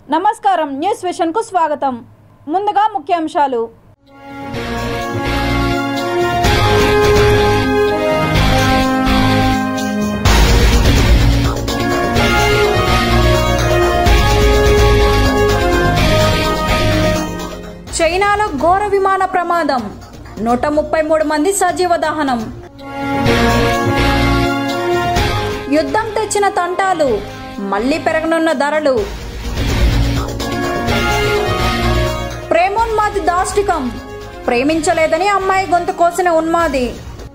నమస్కారం న్యూస్ విషన్కు స్వాగతం ముందుగా ముఖ్యాంశాలు చైనాలో ఘోర విమాన ప్రమాదం నూట ముప్పై మూడు మంది సజీవ దహనం యుద్ధం తెచ్చిన తంటాలు మళ్లీ పెరగనున్న ధరలు ప్రేమోన్మాది దాష్టికం ప్రేమించలేదని అమ్మాయి గొంతు కోసిన ఉన్మాది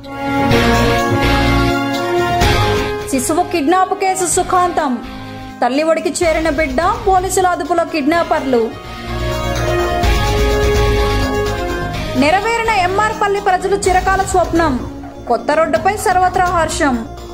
శిశువు కిడ్నాప్ కేసు సుఖాంతం తల్లి ఒడికి చేరిన బిడ్డ పోలీసుల అదుపులో కిడ్నాపర్లు నెరవేరిన ఎంఆర్పల్లి ప్రజలు చిరకాల స్వప్నం కొత్త రోడ్డుపై సర్వత్రా హర్షం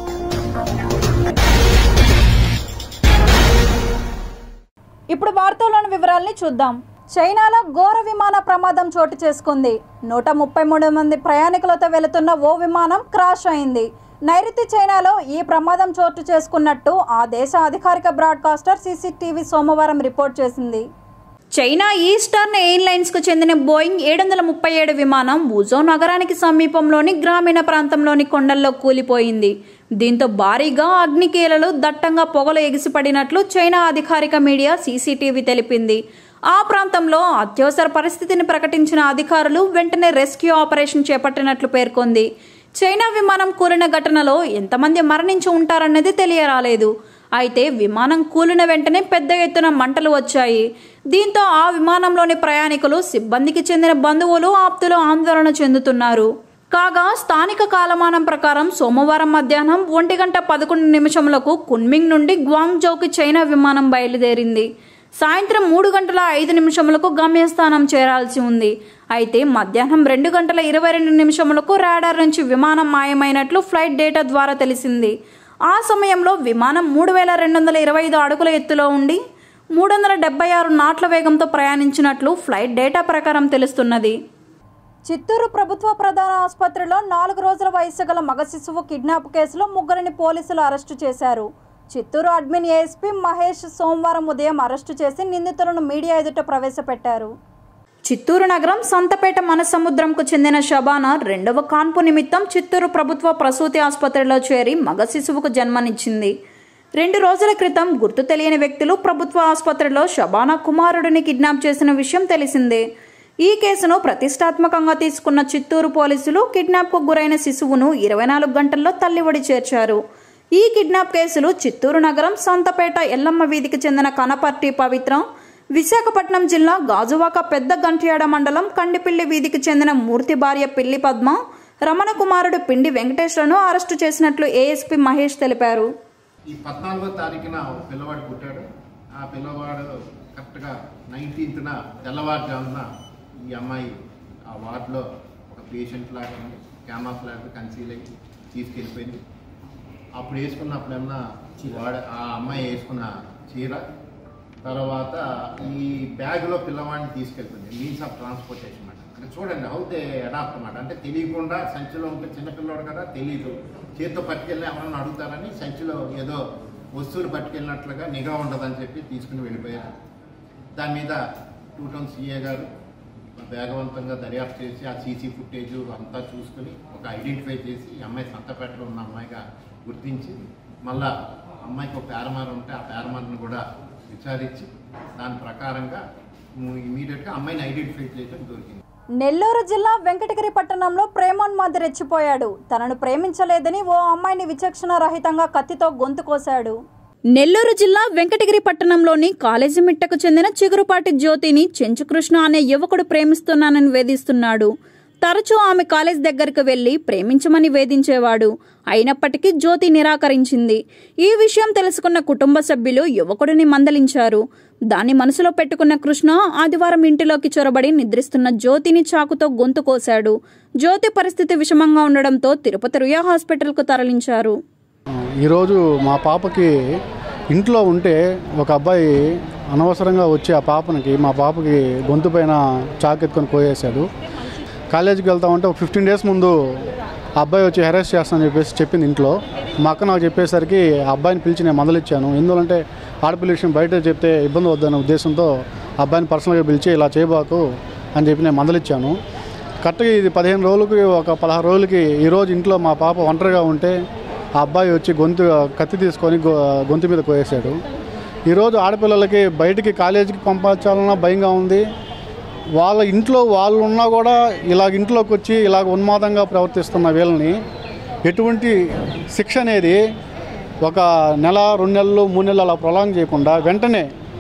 ఇప్పుడు వార్తల్లోని వివరాల్ని చూద్దాం చైనాలో ఘోర విమాన ప్రమాదం చోటు చేసుకుంది నూట ముప్పై మూడు మంది ప్రయాణికులతో వెళుతున్న ఓ విమానం క్రాష్ అయింది నైరుతి చైనాలో ఈ ప్రమాదం చోటు చేసుకున్నట్టు ఆ దేశ అధికారిక బ్రాడ్కాస్టర్ సీసీటీవీ సోమవారం రిపోర్ట్ చేసింది చైనా ఈస్టర్న్ ఎయిర్లైన్స్కు చెందిన బోయింగ్ ఏడు వందల ముప్పై ఏడు విమానం వుజో నగరానికి సమీపంలోని గ్రామీణ ప్రాంతంలోని కొండల్లో కూలిపోయింది దీంతో భారీగా అగ్నికీలలు దట్టంగా పొగలు ఎగిసిపడినట్లు చైనా అధికారిక మీడియా సీసీటీవీ తెలిపింది ఆ ప్రాంతంలో అత్యవసర పరిస్థితిని ప్రకటించిన అధికారులు వెంటనే రెస్క్యూ ఆపరేషన్ చేపట్టినట్లు పేర్కొంది చైనా విమానం కూలిన ఘటనలో ఎంతమంది మరణించి ఉంటారన్నది తెలియరాలేదు అయితే విమానం కూలిన వెంటనే పెద్ద ఎత్తున మంటలు వచ్చాయి దీంతో ఆ విమానంలోని ప్రయాణికులు సిబ్బందికి చెందిన బంధువులు ఆప్తులు ఆందోళన చెందుతున్నారు కాగా స్థానిక కాలమానం ప్రకారం సోమవారం మధ్యాహ్నం ఒంటి గంట పదకొండు నిమిషములకు కున్మింగ్ నుండి గ్వాంగ్జౌకి చైనా విమానం బయలుదేరింది సాయంత్రం మూడు గంటల ఐదు నిమిషములకు గమ్యస్థానం చేరాల్సి ఉంది అయితే మధ్యాహ్నం రెండు గంటల ఇరవై రెండు నిమిషములకు రాడార్ నుంచి విమానం మాయమైనట్లు ఫ్లైట్ డేటా ద్వారా తెలిసింది ఆ సమయంలో విమానం మూడు వేల రెండు వందల ఇరవై ఐదు అడుగుల ఎత్తులో ఉండి మూడు వందల డెబ్బై ఆరు నాట్ల వేగంతో ప్రయాణించినట్లు ఫ్లైట్ డేటా ప్రకారం తెలుస్తున్నది చిత్తూరు ప్రభుత్వ ప్రధాన ఆసుపత్రిలో నాలుగు రోజుల వయసు గల మగ శిశువు కిడ్నాప్ కేసులో ముగ్గురిని పోలీసులు అరెస్టు చేశారు చిత్తూరు అడ్మిన్ ఏఎస్పీ మహేష్ సోమవారం ఉదయం అరెస్టు చేసి నిందితులను మీడియా ఎదుట ప్రవేశపెట్టారు చిత్తూరు నగరం సంతపేట మనసముద్రంకు చెందిన షబానా రెండవ కాన్పు నిమిత్తం చిత్తూరు ప్రభుత్వ ప్రసూతి ఆసుపత్రిలో చేరి మగ శిశువుకు జన్మనిచ్చింది రెండు రోజుల క్రితం గుర్తు తెలియని వ్యక్తులు ప్రభుత్వ ఆసుపత్రిలో షబానా కుమారుడిని కిడ్నాప్ చేసిన విషయం తెలిసిందే ఈ కేసును ప్రతిష్టాత్మకంగా తీసుకున్న చిత్తూరు పోలీసులు కిడ్నాప్కు గురైన శిశువును ఇరవై నాలుగు గంటల్లో తల్లివడి చేర్చారు ఈ కిడ్నాప్ కేసులు చిత్తూరు నగరం సంతపేట ఎల్లమ్మ వీధికి చెందిన కనపర్తి పవిత్ర విశాఖపట్నం జిల్లా గాజువాక పెద్ద గంట్యాడ మండలం కండిపిల్లి వీధికి చెందిన మూర్తి భార్య పిల్లి పద్మ రమణ కుమారుడు పిండి వెంకటేశ్వరను అరెస్టు చేసినట్లు ఏఎస్పీ మహేష్ తెలిపారు ఈ పద్నాలుగో తారీఖున ఒక పిల్లవాడు పుట్టాడు ఆ పిల్లవాడు కరెక్ట్గా నైన్టీన్త్న తెల్లవారుజామున ఈ అమ్మాయి ఆ వార్డులో ఒక పేషెంట్ లాగా ఉంది క్యామా ఫ్లాట్ కన్సీల్ అయ్యి తీసుకెళ్ళిపోయింది అప్పుడు వేసుకున్నప్పుడన్నా వాడు ఆ అమ్మాయి వేసుకున్న చీర తర్వాత ఈ బ్యాగ్లో పిల్లవాడిని తీసుకెళ్తుంది మీన్స్ ఆఫ్ ట్రాన్స్పోర్టేషన్ అన్నమాట అంటే చూడండి హౌ దే అడాప్ట్ అన్నమాట అంటే తెలియకుండా సంచిలో ఉంటే చిన్నపిల్లవాడు కదా తెలియదు చేతితో పట్టుకెళ్ళి ఎవరన్నా అడుగుతారని సంచిలో ఏదో వస్తువులు పట్టుకెళ్ళినట్లుగా నిఘా ఉండదని చెప్పి తీసుకుని వెళ్ళిపోయారు దాని మీద టూ టౌన్ సీఏ గారు వేగవంతంగా దర్యాప్తు చేసి ఆ సీసీ ఫుటేజ్ అంతా చూసుకుని ఒక ఐడెంటిఫై చేసి ఈ అమ్మాయి సంతపేటలో ఉన్న అమ్మాయిగా గుర్తించి మళ్ళా అమ్మాయికి ఒక పేరమార్ ఉంటే ఆ పేరమార్ని కూడా విచారించి దాని ప్రకారంగా ఇమీడియట్గా అమ్మాయిని ఐడెంటిఫై చేయడం దొరికింది నెల్లూరు జిల్లా వెంకటగిరి పట్టణంలో ప్రేమోన్మాది రెచ్చిపోయాడు తనను ప్రేమించలేదని ఓ అమ్మాయిని విచక్షణ రహితంగా కత్తితో గొంతు కోశాడు నెల్లూరు జిల్లా వెంకటగిరి పట్టణంలోని కాలేజీ మిట్టకు చెందిన చిగురుపాటి జ్యోతిని చెంచుకృష్ణ అనే యువకుడు ప్రేమిస్తున్నానని వేధిస్తున్నాడు తరచూ ఆమె కాలేజ్ దగ్గరకు వెళ్లి ప్రేమించమని వేధించేవాడు అయినప్పటికీ జ్యోతి నిరాకరించింది ఈ విషయం తెలుసుకున్న కుటుంబ సభ్యులు యువకుడిని మందలించారు దాన్ని మనసులో పెట్టుకున్న కృష్ణ ఆదివారం ఇంటిలోకి చొరబడి నిద్రిస్తున్న జ్యోతిని చాకుతో గొంతు కోశాడు జ్యోతి పరిస్థితి విషమంగా ఉండడంతో తిరుపతి రుయా హాస్పిటల్కు తరలించారు ఈరోజు మా పాపకి ఇంట్లో ఉంటే ఒక అబ్బాయి అనవసరంగా వచ్చి ఆ పాపనికి మా పాపకి గొంతు పైన చాకెత్తుకొని కోయేశాడు కాలేజీకి వెళ్తా ఉంటే ఒక ఫిఫ్టీన్ డేస్ ముందు ఆ అబ్బాయి వచ్చి హెరాస్ చేస్తానని చెప్పేసి చెప్పింది ఇంట్లో మా అక్క నాకు చెప్పేసరికి ఆ అబ్బాయిని పిలిచి నేను మందలిచ్చాను ఎందుకంటే ఆడపిల్ల విషయం బయట చెప్తే ఇబ్బంది వద్దనే ఉద్దేశంతో అబ్బాయిని పర్సనల్గా పిలిచి ఇలా చేయబాకు అని చెప్పి నేను మందలిచ్చాను కరెక్ట్గా ఇది పదిహేను రోజులకి ఒక పదహారు రోజులకి ఈరోజు ఇంట్లో మా పాప ఒంటరిగా ఉంటే ఆ అబ్బాయి వచ్చి గొంతు కత్తి తీసుకొని గొ- గొంతు మీద కోయేశాడు ఈరోజు ఆడపిల్లలకి బయటికి కాలేజీకి పంపించాలన్నా భయంగా ఉంది వాళ్ళ ఇంట్లో వాళ్ళు ఉన్నా కూడా ఇలాగ ఇంట్లోకి వచ్చి ఇలాగ ఉన్మాదంగా ప్రవర్తిస్తున్న వీళ్ళని ఎటువంటి శిక్ష అనేది ఒక నెల రెండు నెలలు మూడు నెలలు అలా ప్రొలాంగ్ చేయకుండా వెంటనే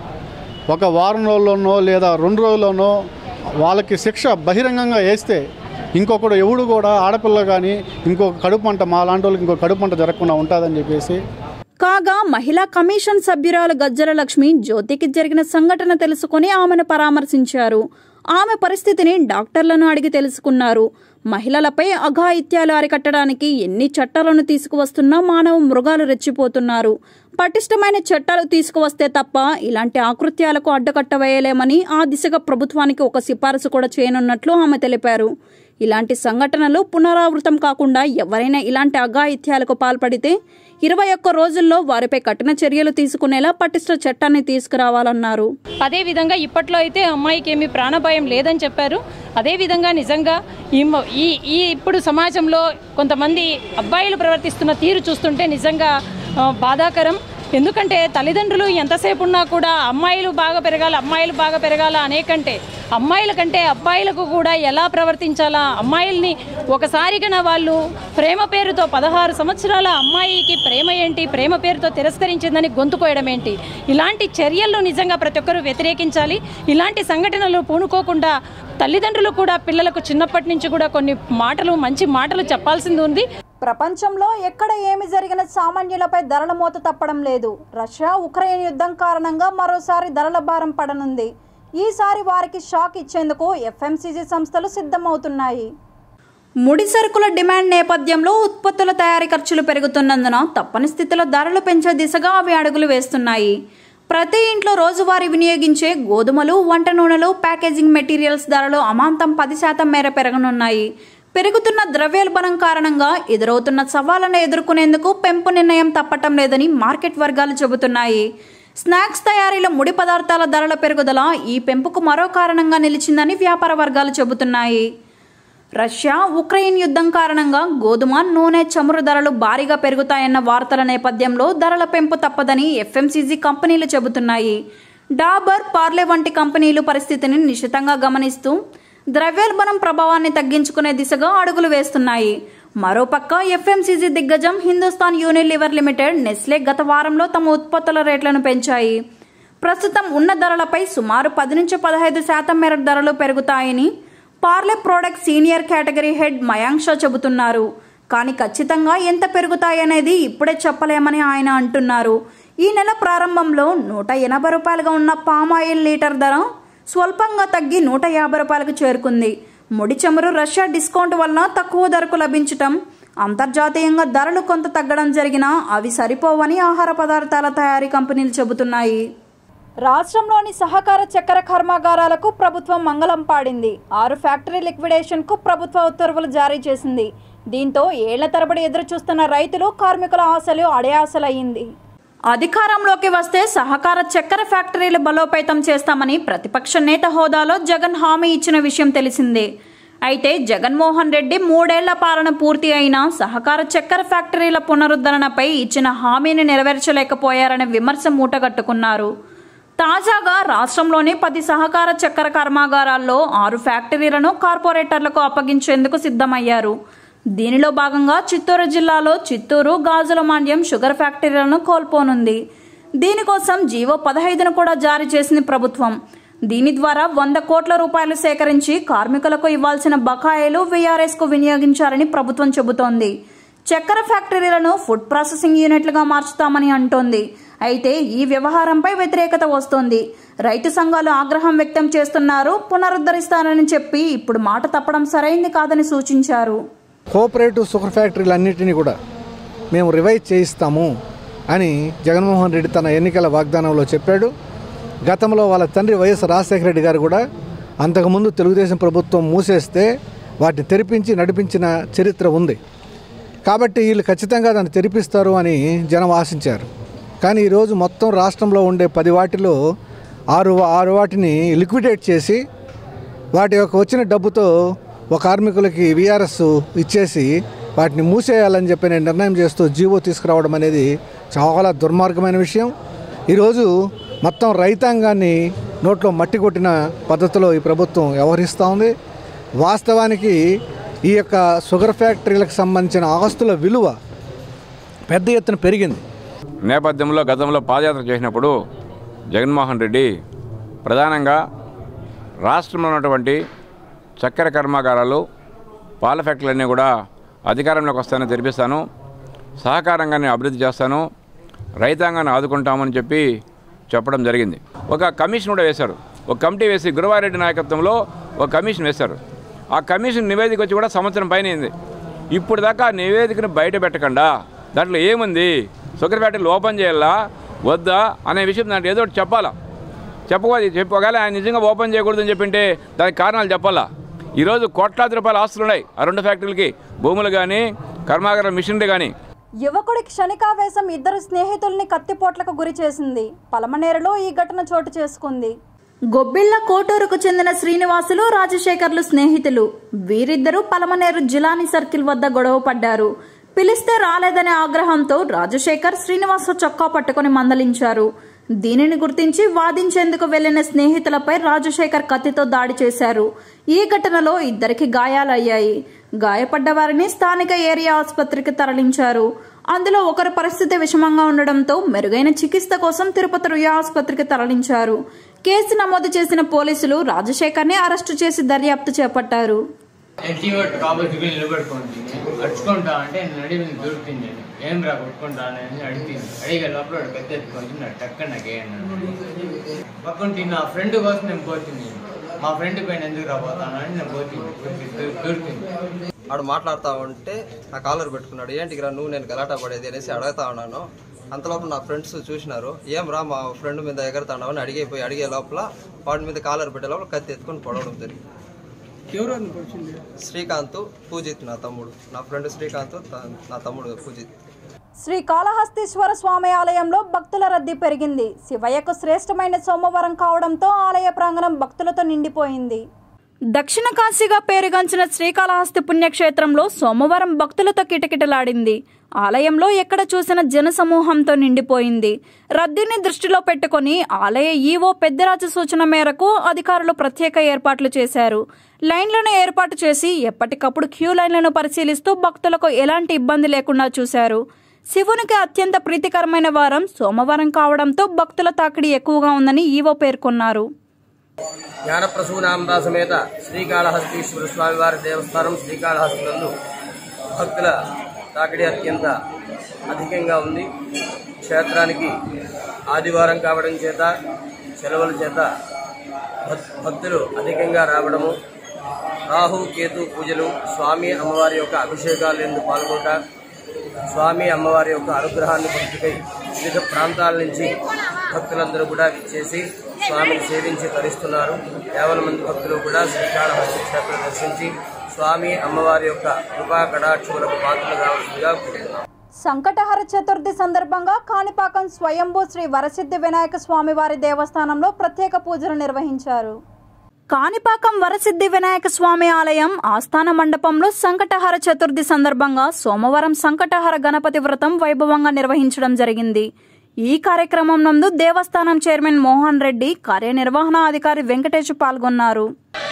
ఒక వారం రోజుల్లోనో లేదా రెండు రోజుల్లోనో వాళ్ళకి శిక్ష బహిరంగంగా వేస్తే ఇంకొకడు ఎవడు కూడా ఆడపిల్ల కానీ ఇంకొక కడుపు మంట మా లాంటి వాళ్ళకి ఇంకొక కడుపు మంట జరగకుండా ఉంటుందని చెప్పేసి కాగా మహిళా కమిషన్ సభ్యురాలు గజ్జల లక్ష్మి జ్యోతికి జరిగిన సంఘటన తెలుసుకుని ఆమెను పరామర్శించారు ఆమె పరిస్థితిని డాక్టర్లను అడిగి తెలుసుకున్నారు మహిళలపై అఘాయిత్యాలు అరికట్టడానికి ఎన్ని చట్టాలను తీసుకువస్తున్నా మానవ మృగాలు రెచ్చిపోతున్నారు పటిష్టమైన చట్టాలు తీసుకువస్తే తప్ప ఇలాంటి ఆకృత్యాలకు అడ్డకట్ట వేయలేమని ఆ దిశగా ప్రభుత్వానికి ఒక సిఫారసు కూడా చేయనున్నట్లు ఆమె తెలిపారు ఇలాంటి సంఘటనలు పునరావృతం కాకుండా ఎవరైనా ఇలాంటి అఘాయిత్యాలకు పాల్పడితే ఇరవై ఒక్క రోజుల్లో వారిపై కఠిన చర్యలు తీసుకునేలా పటిష్ట చట్టాన్ని తీసుకురావాలన్నారు అదే విధంగా ఇప్పట్లో అయితే అమ్మాయికి ఏమీ ప్రాణభయం లేదని చెప్పారు అదే విధంగా నిజంగా ఈ మ- ఈ ఈ ఇప్పుడు సమాజంలో కొంతమంది అబ్బాయిలు ప్రవర్తిస్తున్న తీరు చూస్తుంటే నిజంగా ఆ, బాధాకరం ఎందుకంటే తల్లిదండ్రులు ఎంతసేపు ఉన్నా కూడా అమ్మాయిలు బాగా పెరగాల అమ్మాయిలు బాగా పెరగాల అనేకంటే అమ్మాయిల కంటే అబ్బాయిలకు కూడా ఎలా ప్రవర్తించాలా అమ్మాయిల్ని ఒకసారిగా వాళ్ళు ప్రేమ పేరుతో పదహారు సంవత్సరాల అమ్మాయికి ప్రేమ ఏంటి ప్రేమ పేరుతో తిరస్కరించిందని గొంతు కోయడం ఏంటి ఇలాంటి చర్యలను నిజంగా ప్రతి ఒక్కరూ వ్యతిరేకించాలి ఇలాంటి సంఘటనలు పూనుకోకుండా తల్లిదండ్రులు కూడా పిల్లలకు చిన్నప్పటి నుంచి కూడా కొన్ని మాటలు మంచి మాటలు చెప్పాల్సింది ఉంది ప్రపంచంలో ఎక్కడ ఏమి జరిగిన సామాన్యులపై ధరల మోత తప్పడం లేదు రష్యా ఉక్రెయిన్ యుద్ధం కారణంగా మరోసారి ధరల భారం పడనుంది ఈసారి వారికి షాక్ ఇచ్చేందుకు ఎఫ్ఎంసీజీ సంస్థలు సిద్ధమవుతున్నాయి ముడి సరుకుల డిమాండ్ నేపథ్యంలో ఉత్పత్తుల తయారీ ఖర్చులు పెరుగుతున్నందున తప్పని స్థితిలో ధరలు పెంచే దిశగా అవి అడుగులు వేస్తున్నాయి ప్రతి ఇంట్లో రోజువారీ వినియోగించే గోధుమలు వంట నూనెలు ప్యాకేజింగ్ మెటీరియల్స్ ధరలు అమాంతం పది శాతం మేర పెరగనున్నాయి పెరుగుతున్న ద్రవ్యోల్బణం కారణంగా ఎదురవుతున్న సవాళ్లను ఎదుర్కొనేందుకు పెంపు నిర్ణయం తప్పటం లేదని మార్కెట్ వర్గాలు చెబుతున్నాయి స్నాక్స్ తయారీలో ముడి పదార్థాల ధరల పెరుగుదల ఈ పెంపుకు మరో కారణంగా నిలిచిందని వ్యాపార వర్గాలు చెబుతున్నాయి రష్యా ఉక్రెయిన్ యుద్ధం కారణంగా గోధుమ నూనె చమురు ధరలు భారీగా పెరుగుతాయన్న వార్తల నేపథ్యంలో ధరల పెంపు తప్పదని ఎఫ్ఎంసీజీ కంపెనీలు చెబుతున్నాయి డాబర్ పార్లే వంటి కంపెనీలు పరిస్థితిని నిశితంగా గమనిస్తూ ద్రవ్యోల్బణం ప్రభావాన్ని తగ్గించుకునే దిశగా అడుగులు వేస్తున్నాయి మరోపక్క ఎఫ్ఎంసీజీ దిగ్గజం హిందుస్థాన్ యూనిలివర్ లిమిటెడ్ నెస్లే గత వారంలో తమ ఉత్పత్తుల రేట్లను పెంచాయి ప్రస్తుతం ఉన్న ధరలపై సుమారు పది నుంచి పదహైదు శాతం మేర ధరలు పెరుగుతాయని Parle product senior category head Mayank Shah చెబుతున్నారు కానీ ఖచ్చితంగా ఎంత పెరుగుతాయనేది ఇప్పుడే చెప్పలేమని ఆయన అంటున్నారు ఈ నెల ప్రారంభంలో నూట ఎనభై రూపాయలుగా ఉన్న పామ్ ఆయిల్ లీటర్ ధర స్వల్పంగా తగ్గి నూట యాభై రూపాయలకు చేరుకుంది ముడి చమురు రష్యా డిస్కౌంట్ వలన తక్కువ ధరకు లభించటం అంతర్జాతీయంగా ధరలు కొంత తగ్గడం జరిగినా అవి సరిపోవని ఆహార పదార్థాల తయారీ కంపెనీలు చెబుతున్నాయి రాష్ట్రంలోని సహకార చక్కెర కర్మాగారాలకు ప్రభుత్వం మంగళం పాడింది ఆరు ఫ్యాక్టరీ లిక్విడేషన్కు ప్రభుత్వ ఉత్తర్వులు జారీ చేసింది దీంతో ఏళ్ల తరబడి ఎదురు చూస్తున్న రైతులు కార్మికుల ఆశలు అడయాసలయ్యింది అధికారంలోకి వస్తే సహకార చక్కెర ఫ్యాక్టరీలు బలోపేతం చేస్తామని ప్రతిపక్ష నేత హోదాలో జగన్ హామీ ఇచ్చిన విషయం తెలిసిందే అయితే జగన్మోహన్ రెడ్డి మూడేళ్ల పాలన పూర్తి అయినా సహకార చక్కెర ఫ్యాక్టరీల పునరుద్ధరణపై ఇచ్చిన హామీని నెరవేర్చలేకపోయారనే విమర్శ మూటగట్టుకున్నారు తాజాగా రాష్ట్రంలోని పది సహకార చక్కెర కర్మాగారాల్లో ఆరు ఫ్యాక్టరీలను కార్పొరేటర్లకు అప్పగించేందుకు సిద్ధమయ్యారు దీనిలో భాగంగా చిత్తూరు జిల్లాలో చిత్తూరు గాజుల మాండ్యం షుగర్ ఫ్యాక్టరీలను కోల్పోనుంది దీనికోసం జీవో పదహైదును కూడా జారీ చేసింది ప్రభుత్వం దీని ద్వారా వంద కోట్ల రూపాయలు సేకరించి కార్మికులకు ఇవ్వాల్సిన బకాయిలు వీఆర్ఎస్ కు వినియోగించాలని ప్రభుత్వం చెబుతోంది చక్కెర ఫ్యాక్టరీలను ఫుడ్ ప్రాసెసింగ్ యూనిట్లుగా మార్చుతామని అంటోంది అయితే ఈ వ్యవహారంపై వ్యతిరేకత వస్తోంది రైతు సంఘాలు ఆగ్రహం వ్యక్తం చేస్తున్నారు పునరుద్ధరిస్తానని చెప్పి ఇప్పుడు మాట తప్పడం సరైంది కాదని సూచించారు కోఆపరేటివ్ షుగర్ ఫ్యాక్టరీలన్నింటినీ కూడా మేము రివైజ్ చేయిస్తాము అని జగన్మోహన్ రెడ్డి తన ఎన్నికల వాగ్దానంలో చెప్పాడు గతంలో వాళ్ళ తండ్రి వైఎస్ రాజశేఖర రెడ్డి గారు కూడా అంతకుముందు తెలుగుదేశం ప్రభుత్వం మూసేస్తే వాటిని తెరిపించి నడిపించిన చరిత్ర ఉంది కాబట్టి వీళ్ళు ఖచ్చితంగా దాన్ని తెరిపిస్తారు అని జనం ఆశించారు కానీ ఈరోజు మొత్తం రాష్ట్రంలో ఉండే పది వాటిలో ఆరు ఆరు వాటిని లిక్విడేట్ చేసి వాటి యొక్క వచ్చిన డబ్బుతో ఒక కార్మికులకి విఆర్ఎస్ ఇచ్చేసి వాటిని మూసేయాలని చెప్పి నేను నిర్ణయం చేస్తూ జీవో తీసుకురావడం అనేది చాలా దుర్మార్గమైన విషయం ఈరోజు మొత్తం రైతాంగాన్ని నోట్లో మట్టి కొట్టిన పద్ధతిలో ఈ ప్రభుత్వం వ్యవహరిస్తూ ఉంది వాస్తవానికి ఈ యొక్క షుగర్ ఫ్యాక్టరీలకు సంబంధించిన ఆస్తుల విలువ పెద్ద ఎత్తున పెరిగింది నేపథ్యంలో గతంలో పాదయాత్ర చేసినప్పుడు జగన్మోహన్ రెడ్డి ప్రధానంగా రాష్ట్రంలో ఉన్నటువంటి చక్కెర కర్మాగారాలు పాల ఫ్యాక్టరీలన్నీ కూడా అధికారంలోకి వస్తానని తెలిపిస్తాను సహకారంగా నేను అభివృద్ధి చేస్తాను రైతాంగాన్ని ఆదుకుంటామని చెప్పి చెప్పడం జరిగింది ఒక కమిషన్ కూడా వేశారు ఒక కమిటీ వేసి గురువారెడ్డి నాయకత్వంలో ఒక కమిషన్ వేశారు ఆ కమిషన్ నివేదిక వచ్చి కూడా సంవత్సరం పైన అయింది ఇప్పుడు దాకా ఆ నివేదికను బయట పెట్టకుండా దాంట్లో ఏముంది షుగర్ ఫ్యాక్టరీలు ఓపెన్ చేయాలా వద్దా అనే విషయం దాంట్లో ఏదో ఒకటి చెప్పాలా చెప్పకపోతే చెప్పి ఒకవేళ ఆయన నిజంగా ఓపెన్ చేయకూడదని చెప్పింటే దానికి కారణాలు చెప్పాలా ఈరోజు కోట్లాది రూపాయల ఆస్తులు ఉన్నాయి ఆ రెండు ఫ్యాక్టరీలకి భూములు కానీ కర్మాగార మిషనరీ కానీ యువకుడి క్షణికావేశం ఇద్దరు స్నేహితుల్ని కత్తిపోట్లకు గురి చేసింది పలమనేరులో ఈ ఘటన చోటు చేసుకుంది గొబ్బిళ్ల కోటూరుకు చెందిన శ్రీనివాసులు రాజశేఖర్లు స్నేహితులు వీరిద్దరూ పలమనేరు జిలాని సర్కిల్ వద్ద గొడవ పడ్డారు పిలిస్తే రాలేదనే ఆగ్రహంతో రాజశేఖర్ శ్రీనివాసు చొక్కా పట్టుకుని మందలించారు దీనిని గుర్తించి వాదించేందుకు వెళ్లిన స్నేహితులపై రాజశేఖర్ కత్తితో దాడి చేశారు ఈ ఘటనలో ఇద్దరికి గాయాలయ్యాయి గాయపడ్డ వారిని స్థానిక ఏరియా ఆసుపత్రికి తరలించారు అందులో ఒకరి పరిస్థితి విషమంగా ఉండడంతో మెరుగైన చికిత్స కోసం తిరుపతి రుయా ఆసుపత్రికి తరలించారు కేసు నమోదు చేసిన పోలీసులు రాజశేఖర్ని అరెస్టు చేసి దర్యాప్తు చేపట్టారు ఎల్టీఓ కాబట్టి నిలబడుకుంటుంది అడుచుకుంటా అంటే నడి మీద దొరుకుతుంది ఏం రా కొట్టుకుంటా అని అడిగింది అడిగే లోపల వాడు పెద్ద ఎత్తుకొని నా టక్క నాకు పక్కంటి నా ఫ్రెండ్ కోసం నేను పోతుంది మా ఫ్రెండ్ పైన ఎందుకు రాబోతాను అని నేను పోతుంది దొరుకుతుంది వాడు మాట్లాడుతూ ఉంటే నా కాలర్ పెట్టుకున్నాడు ఏంటి రా నువ్వు నేను గలాటా పడేది అనేసి అడుగుతా ఉన్నాను అంతలోపు నా ఫ్రెండ్స్ చూసినారు ఏం రా మా ఫ్రెండ్ మీద ఎగరుతున్నావు అని అడిగిపోయి అడిగే లోపల వాడి మీద కాలర్ పెట్టే లోపల కత్తి ఎత్తుకొని పొడవడం జరిగింది శ్రీకాంత్ పూజిత్ నా తమ్ముడు నా ఫ్రెండ్ శ్రీకాంత్ త- నా తమ్ముడు పూజిత్ శ్రీ కాళహస్తీశ్వర స్వామి ఆలయంలో భక్తుల రద్దీ పెరిగింది శివయ్యకు శ్రేష్టమైన సోమవారం కావడంతో ఆలయ ప్రాంగణం భక్తులతో నిండిపోయింది దక్షిణ కాశీగా పేరుగాంచిన శ్రీకాళహస్తి పుణ్యక్షేత్రంలో సోమవారం భక్తులతో కిటకిటలాడింది ఆలయంలో ఎక్కడ చూసిన జనసమూహంతో నిండిపోయింది రద్దీని దృష్టిలో పెట్టుకుని ఆలయ ఈవో పెద్దరాజు సూచన మేరకు అధికారులు ప్రత్యేక ఏర్పాట్లు చేశారు లైన్లను ఏర్పాటు చేసి ఎప్పటికప్పుడు క్యూ లైన్లను పరిశీలిస్తూ భక్తులకు ఎలాంటి ఇబ్బంది లేకుండా చూశారు శివునికి అత్యంత ప్రీతికరమైన వారం సోమవారం కావడంతో భక్తుల తాకిడి ఎక్కువగా ఉందని ఈవో పేర్కొన్నారు జ్ఞానప్రసూనాంబ సమేత శ్రీకాళహస్తీశ్వర స్వామివారి దేవస్థానం శ్రీకాళహస్తినందు భక్తుల తాకిడి అత్యంత అధికంగా ఉంది క్షేత్రానికి ఆదివారం కావడం చేత సెలవుల చేత భక్- భక్తులు అధికంగా రావడము రాహు కేతు పూజలు స్వామి అమ్మవారి యొక్క అభిషేకాలు ఎందుకు పాల్గొంట స్వామి అమ్మవారి యొక్క అనుగ్రహాన్ని పొందుకై వివిధ ప్రాంతాల నుంచి భక్తులందరూ కూడా విచ్చేసి స్వామిని సేవించి తరిస్తున్నారు కేవలం మంది భక్తులు కూడా శ్రీకాళహస్తి క్షేత్రం దర్శించి స్వామి అమ్మవారి యొక్క కృపా కటాక్షములకు పాత్రలు కావాల్సిందిగా కోరుతున్నాం సంకటహర చతుర్థి సందర్భంగా కాణిపాకం స్వయంభూ శ్రీ వరసిద్ధి వినాయక స్వామివారి దేవస్థానంలో ప్రత్యేక పూజలు నిర్వహించారు కాణిపాకం వరసిద్ధి వినాయక స్వామి ఆలయం ఆస్థాన మండపంలో సంకటహర చతుర్థి సందర్భంగా సోమవారం సంకటహర గణపతి వ్రతం వైభవంగా నిర్వహించడం జరిగింది ఈ కార్యక్రమం నందు దేవస్థానం చైర్మన్ మోహన్ రెడ్డి కార్యనిర్వహణాధికారి వెంకటేష్ పాల్గొన్నారు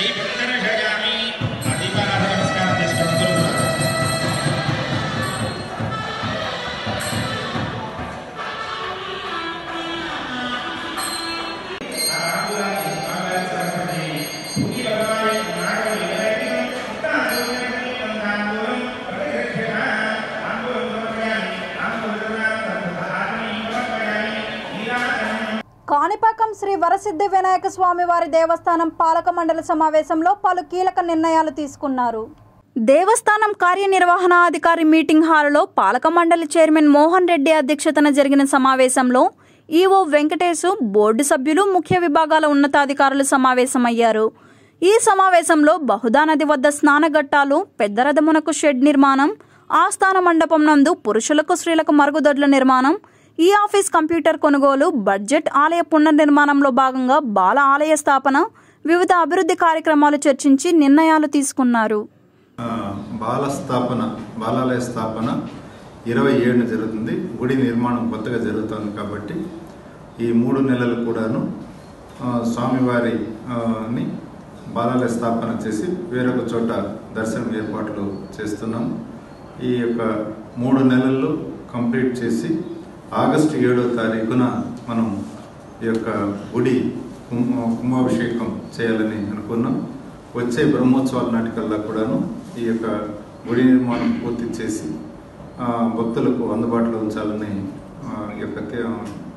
కాణిపాకం శ్రీ వరసిద్ధి వినాయక స్వామి వారి దేవస్థానం పాలక మండలి సమావేశంలో పలు కీలక నిర్ణయాలు తీసుకున్నారు దేవస్థానం కార్యనిర్వహణాధికారి మీటింగ్ హాలులో పాలక మండలి చైర్మన్ మోహన్ రెడ్డి అధ్యక్షతన జరిగిన సమావేశంలో ఈవో వెంకటేశు బోర్డు సభ్యులు ముఖ్య విభాగాల ఉన్నతాధికారులు సమావేశమయ్యారు ఈ సమావేశంలో బహుదా నది వద్ద స్నానఘట్టాలు పెద్ద రథమునకు షెడ్ నిర్మాణం ఆస్థాన మండపం నందు పురుషులకు స్త్రీలకు మరుగుదొడ్ల నిర్మాణం ఈ ఆఫీస్ కంప్యూటర్ కొనుగోలు బడ్జెట్ ఆలయ పునర్నిర్మాణంలో భాగంగా బాల ఆలయ స్థాపన వివిధ అభివృద్ధి కార్యక్రమాలు చర్చించి నిర్ణయాలు తీసుకున్నారు ఆ, బాల స్థాపన బాలాలయ స్థాపన ఇరవై ఏడున జరుగుతుంది గుడి నిర్మాణం కొత్తగా జరుగుతుంది కాబట్టి ఈ మూడు నెలలు కూడాను ఆ, స్వామివారి ఆ, ని బాలాలయ స్థాపన చేసి వేరొక చోట దర్శనం ఏర్పాట్లు చేస్తున్నాం ఈ యొక్క మూడు నెలల్లో కంప్లీట్ చేసి ఆగస్టు ఏడో తారీఖున మనం ఈ యొక్క గుడి కుంభ కుంభాభిషేకం చేయాలని అనుకున్నాం వచ్చే బ్రహ్మోత్సవాల నాటికల్లా కూడాను ఈ యొక్క గుడి నిర్మాణం పూర్తి చేసి ఆ, భక్తులకు అందుబాటులో ఉంచాలని ఆ, ఈ యొక్క తే-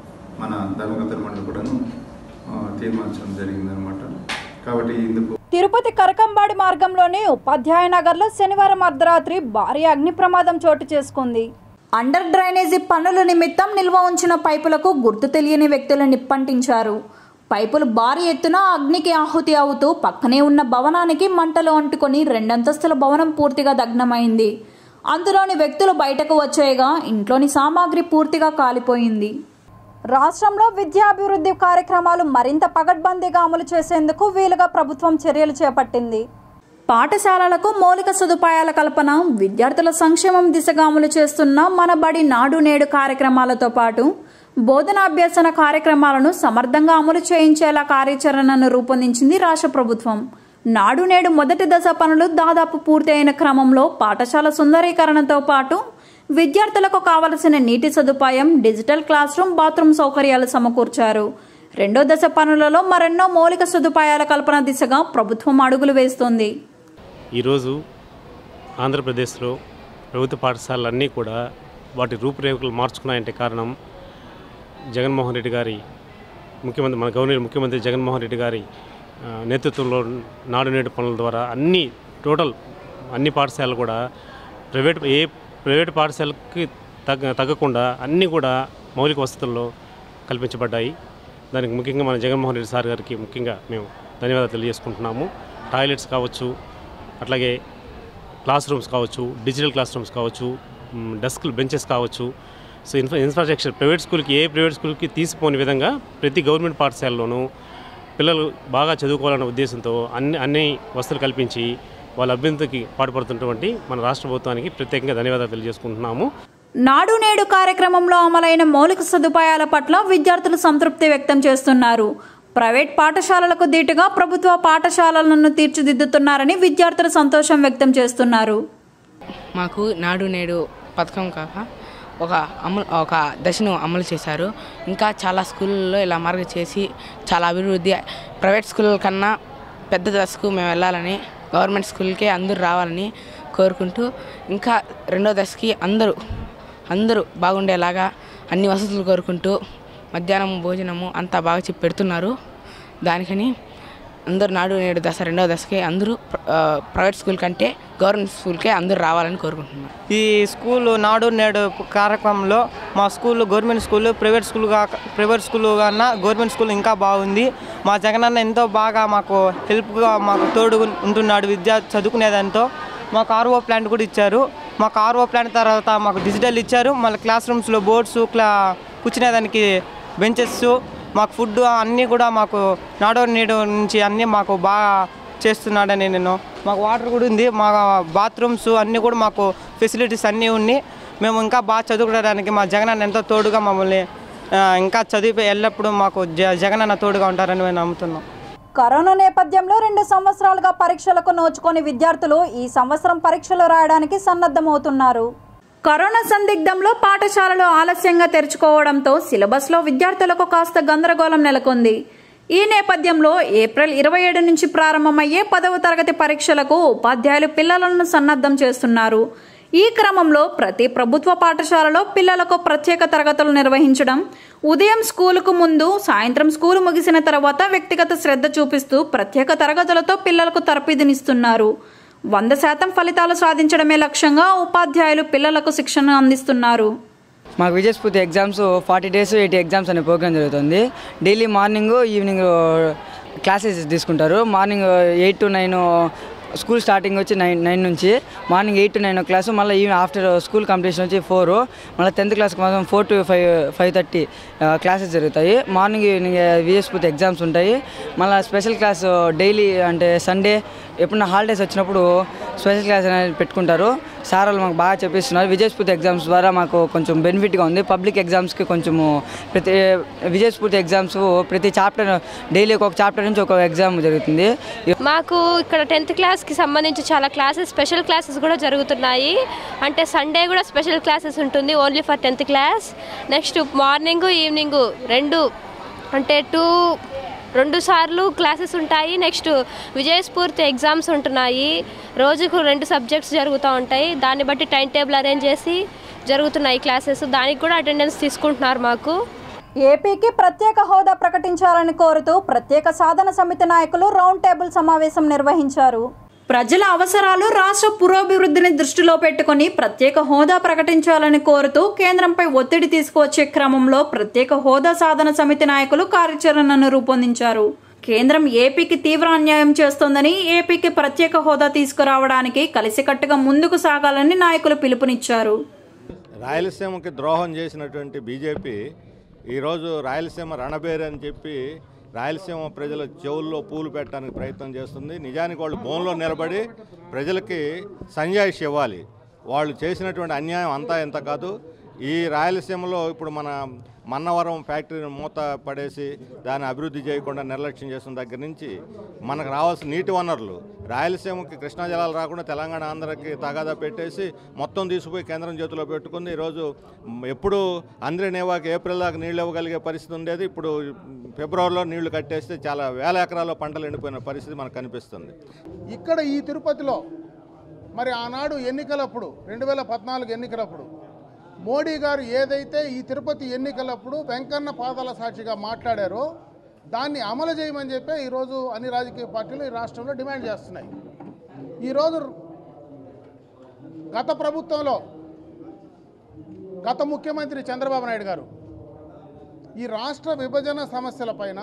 మన ధర్మకర్తల మండలి కూడాను ఆ, తీర్మానించడం జరిగిందనమాట కాబట్టి ఇందుకు తిరుపతి కరకంబాడి మార్గంలోని ఉపాధ్యాయ నగర్లో శనివారం అర్ధరాత్రి భారీ అగ్ని ప్రమాదం చోటు చేసుకుంది అండర్ డ్రైనేజీ పనుల నిమిత్తం నిల్వ ఉంచిన పైపులకు గుర్తు తెలియని వ్యక్తులు నిప్పంటించారు పైపులు భారీ ఎత్తున అగ్నికి ఆహుతి అవుతూ పక్కనే ఉన్న భవనానికి మంటలు అంటుకొని రెండంతస్తుల భవనం పూర్తిగా దగ్నమైంది అందులోని వ్యక్తులు బయటకు వచ్చేయగా ఇంట్లోని సామాగ్రి పూర్తిగా కాలిపోయింది రాష్ట్రంలో విద్యాభివృద్ధి కార్యక్రమాలు మరింత పగడ్బందీగా అమలు చేసేందుకు వీలుగా ప్రభుత్వం చర్యలు చేపట్టింది పాఠశాలలకు మౌలిక సదుపాయాల కల్పన విద్యార్థుల సంక్షేమం దిశగా అమలు చేస్తున్న మన బడి నాడు నేడు కార్యక్రమాలతో పాటు బోధనాభ్యసన కార్యక్రమాలను సమర్థంగా అమలు చేయించేలా కార్యాచరణను రూపొందించింది రాష్ట్ర ప్రభుత్వం నాడు నేడు మొదటి దశ పనులు దాదాపు పూర్తి అయిన క్రమంలో పాఠశాల సుందరీకరణతో పాటు విద్యార్థులకు కావలసిన నీటి సదుపాయం డిజిటల్ క్లాస్ రూమ్ బాత్రూమ్ సౌకర్యాలు సమకూర్చారు రెండో దశ పనులలో మరెన్నో మౌలిక సదుపాయాల కల్పన దిశగా ప్రభుత్వం అడుగులు వేస్తోంది ఈరోజు ఆంధ్రప్రదేశ్లో ప్రభుత్వ పాఠశాలలన్నీ కూడా వాటి రూపురేఖలు మార్చుకున్నాయంటే కారణం జగన్మోహన్ రెడ్డి గారి ముఖ్యమంత్రి మన గవర్నర్ ముఖ్యమంత్రి జగన్మోహన్ రెడ్డి గారి ఆ, నేతృత్వంలో నాడు నేడు పనుల ద్వారా అన్ని టోటల్ అన్ని పాఠశాలలు కూడా ప్రైవేట్ ఏ ప్రైవేట్ పాఠశాలకి తగ్గ తగ్గకుండా అన్నీ కూడా మౌలిక వసతుల్లో కల్పించబడ్డాయి దానికి ముఖ్యంగా మన జగన్మోహన్ రెడ్డి సార్ గారికి ముఖ్యంగా మేము ధన్యవాదాలు తెలియజేసుకుంటున్నాము టాయిలెట్స్ కావచ్చు అట్లాగే క్లాస్ రూమ్స్ కావచ్చు డిజిటల్ క్లాస్ రూమ్స్ కావచ్చు మ్, డెస్క్లు బెంచెస్ కావచ్చు సో ఇన్ఫ్రా ఇన్ఫ్రాస్ట్రక్చర్ ప్రైవేట్ స్కూల్కి ఏ ప్రైవేట్ స్కూల్కి తీసిపోని విధంగా ప్రతి గవర్నమెంట్ పాఠశాలలోనూ పిల్లలు బాగా చదువుకోవాలనే ఉద్దేశంతో అన్ని అన్ని వసతులు కల్పించి వాళ్ళ అభ్యున్నతికి పాటుపడుతున్నటువంటి మన రాష్ట్ర ప్రభుత్వానికి ప్రత్యేకంగా ధన్యవాదాలు తెలియజేసుకుంటున్నాము నాడు నేడు కార్యక్రమంలో అమలైన మౌలిక సదుపాయాల పట్ల విద్యార్థులు సంతృప్తి వ్యక్తం చేస్తున్నారు ప్రైవేట్ పాఠశాలలకు దీటుగా ప్రభుత్వ పాఠశాలలను తీర్చిదిద్దుతున్నారని విద్యార్థులు సంతోషం వ్యక్తం చేస్తున్నారు మాకు నాడు నేడు పథకం కాక ఒక అమలు ఒక దశను అమలు చేశారు ఇంకా చాలా స్కూళ్ళల్లో ఇలా మార్గ చేసి చాలా అభివృద్ధి ప్రైవేట్ స్కూళ్ళ కన్నా పెద్ద దశకు మేము వెళ్ళాలని గవర్నమెంట్ స్కూల్కే అందరూ రావాలని కోరుకుంటూ ఇంకా రెండో దశకి అందరూ అందరూ బాగుండేలాగా అన్ని వసతులు కోరుకుంటూ మధ్యాహ్నం భోజనము అంతా బాగా చెప్పి పెడుతున్నారు దానికని అందరూ నాడు నేడు దశ రెండవ దశకి అందరూ ప్ర- ఆ, ప్రైవేట్ స్కూల్ కంటే గవర్నమెంట్ స్కూల్కే అందరూ రావాలని కోరుకుంటున్నాను ఈ స్కూల్ నాడు నేడు కార్యక్రమంలో మా school government school private school కాక ప్రైవేట్ స్కూల్ కన్నా గవర్నమెంట్ స్కూల్ ఇంకా బాగుంది మా జగనన్న ఎంతో బాగా మాకు హెల్ప్గా మాకు తోడు ఉంటున్నాడు విద్య చదువుకునేదాంతో మాకు ఆర్ఓ ప్లాంట్ కూడా ఇచ్చారు మాకు ఆర్ఓ ప్లాంట్ తర్వాత మాకు డిజిటల్ ఇచ్చారు మళ్ళీ క్లాస్ రూమ్స్లో బోర్డ్స్ క్లా కూర్చునేదానికి బెంచెస్ మాకు ఫుడ్ అన్నీ కూడా మాకు నాడో నేడు నుంచి అన్నీ మాకు బాగా చేస్తున్నాడని నేను మాకు వాటర్ కూడా ఉంది మా బాత్రూమ్స్ అన్నీ కూడా మాకు ఫెసిలిటీస్ అన్నీ ఉన్నాయి మేము ఇంకా బాగా చదువుకోవడానికి మా జగనన్న ఎంతో తోడుగా మమ్మల్ని ఆ, ఇంకా చదివి ఎల్లప్పుడూ మాకు జ జగనన్న తోడుగా ఉంటారని మేము నమ్ముతున్నాం కరోనా నేపథ్యంలో రెండు సంవత్సరాలుగా పరీక్షలకు నోచుకొని విద్యార్థులు ఈ సంవత్సరం పరీక్షలు రాయడానికి సన్నద్ధమవుతున్నారు కరోనా సందిగ్ధంలో పాఠశాలలు ఆలస్యంగా తెరుచుకోవడంతో సిలబస్లో విద్యార్థులకు కాస్త గందరగోళం నెలకొంది ఈ నేపథ్యంలో ఏప్రిల్ ఇరవై ఏడు నుంచి ప్రారంభమయ్యే పదవ తరగతి పరీక్షలకు ఉపాధ్యాయులు పిల్లలను సన్నద్ధం చేస్తున్నారు ఈ క్రమంలో ప్రతి ప్రభుత్వ పాఠశాలలో పిల్లలకు ప్రత్యేక తరగతులు నిర్వహించడం ఉదయం స్కూలుకు ముందు సాయంత్రం స్కూలు ముగిసిన తర్వాత వ్యక్తిగత శ్రద్ధ చూపిస్తూ ప్రత్యేక తరగతులతో పిల్లలకు తరపిదినిస్తున్నారు వంద శాతం ఫలితాలు సాధించడమే లక్ష్యంగా ఉపాధ్యాయులు పిల్లలకు శిక్షణ అందిస్తున్నారు మాకు Vijayaspoorthi exams forty days eighty exams అనే ప్రోగ్రామ్ జరుగుతుంది డైలీ మార్నింగ్ ఈవినింగ్ క్లాసెస్ తీసుకుంటారు morning eight to nine school starting వచ్చి నైన్ నైన్ నుంచి మార్నింగ్ ఎయిట్ టు నైన్ ఓ క్లాస్ మళ్ళీ ఈవినింగ్ ఆఫ్టర్ స్కూల్ కంప్లీషన్ వచ్చి ఫోర్ మళ్ళీ టెన్త్ క్లాస్కి మాత్రం four to five five thirty classes జరుగుతాయి మార్నింగ్ ఈవినింగ్ విఎస్పూర్తి ఎగ్జామ్స్ ఉంటాయి మళ్ళీ స్పెషల్ క్లాస్ డైలీ అంటే సండే ఎప్పుడన్నా హాలిడేస్ వచ్చినప్పుడు స్పెషల్ క్లాస్ అనేది పెట్టుకుంటారు సార్ వాళ్ళు మాకు బాగా చెప్పిస్తున్నారు విజయస్ఫూర్తి ఎగ్జామ్స్ ద్వారా మాకు కొంచెం బెనిఫిట్గా ఉంది పబ్లిక్ ఎగ్జామ్స్కి కొంచెము ప్రతి విజయస్ఫూర్తి ఎగ్జామ్స్ ప్రతి చాప్టర్ డైలీ ఒక చాప్టర్ నుంచి ఒక ఎగ్జామ్ జరుగుతుంది మాకు ఇక్కడ టెన్త్ క్లాస్కి సంబంధించి చాలా క్లాసెస్ స్పెషల్ క్లాసెస్ కూడా జరుగుతున్నాయి అంటే సండే కూడా స్పెషల్ క్లాసెస్ ఉంటుంది only for tenth class next morning evening రెండు అంటే టూ రెండు సార్లు క్లాసెస్ ఉంటాయి నెక్స్ట్ విజయస్ఫూర్తి ఎగ్జామ్స్ ఉంటున్నాయి రోజుకు రెండు సబ్జెక్ట్స్ జరుగుతూ ఉంటాయి దాన్ని బట్టి టైం టేబుల్ అరేంజ్ చేసి జరుగుతున్నాయి క్లాసెస్ దానికి కూడా అటెండెన్స్ తీసుకుంటున్నారు మాకు ఏపీకి ప్రత్యేక హోదా ప్రకటించాలని కోరుతూ ప్రత్యేక సాధన సమితి నాయకులు రౌండ్ టేబుల్ సమావేశం నిర్వహించారు ప్రజల అవసరాలు రాష్ట్ర పురోభివృద్ధిని దృష్టిలో పెట్టుకుని ప్రత్యేక హోదా ప్రకటించాలని కోరుతూ కేంద్రంపై ఒత్తిడి తీసుకువచ్చే క్రమంలో ప్రత్యేక హోదా సాధన సమితి నాయకులు కార్యాచరణను రూపొందించారు కేంద్రం ఏపీకి తీవ్ర అన్యాయం చేస్తోందని ఏపీకి ప్రత్యేక హోదా తీసుకురావడానికి కలిసికట్టుగా ముందుకు సాగాలని నాయకులు పిలుపునిచ్చారు రాయలసీమకి ద్రోహం చేసినటువంటి బీజేపీ ఈరోజు రాయలసీమ రణబేరు అని చెప్పి రాయలసీమ ప్రజల చెవుల్లో పూలు పెట్టడానికి ప్రయత్నం చేస్తుంది నిజానికి వాళ్ళు బోన్లో నిలబడి ప్రజలకి సంజాయిషి ఇవ్వాలి వాళ్ళు చేసినటువంటి అన్యాయం అంతా ఎంత కాదు ఈ రాయలసీమలో ఇప్పుడు మన మన్నవరం ఫ్యాక్టరీని మూత పడేసి దాన్ని అభివృద్ధి చేయకుండా నిర్లక్ష్యం చేసిన దగ్గర నుంచి మనకు రావాల్సిన నీటి వనరులు రాయలసీమకి కృష్ణా జలాలు రాకుండా తెలంగాణ ఆంధ్రకి తగాదా పెట్టేసి మొత్తం తీసుకుపోయి కేంద్రం చేతిలో పెట్టుకుంది ఈరోజు ఎప్పుడు అందరి నేవాకి ఏప్రిల్ దాకా నీళ్ళు ఇవ్వగలిగే పరిస్థితి ఉండేది ఇప్పుడు ఫిబ్రవరిలో నీళ్లు కట్టేస్తే చాలా వేల ఎకరాల్లో పంటలు ఎండిపోయిన పరిస్థితి మనకు కనిపిస్తుంది ఇక్కడ ఈ తిరుపతిలో మరి ఆనాడు ఎన్నికలప్పుడు రెండు వేల పద్నాలుగు ఎన్నికలప్పుడు మోడీ గారు ఏదైతే ఈ తిరుపతి ఎన్నికలప్పుడు వెంకన్న పాదాల సాక్షిగా మాట్లాడారో దాన్ని అమలు చేయమని చెప్పి ఈరోజు అన్ని రాజకీయ పార్టీలు ఈ రాష్ట్రంలో డిమాండ్ చేస్తున్నాయి ఈరోజు గత ప్రభుత్వంలో గత ముఖ్యమంత్రి చంద్రబాబు నాయుడు గారు ఈ రాష్ట్ర విభజన సమస్యలపైన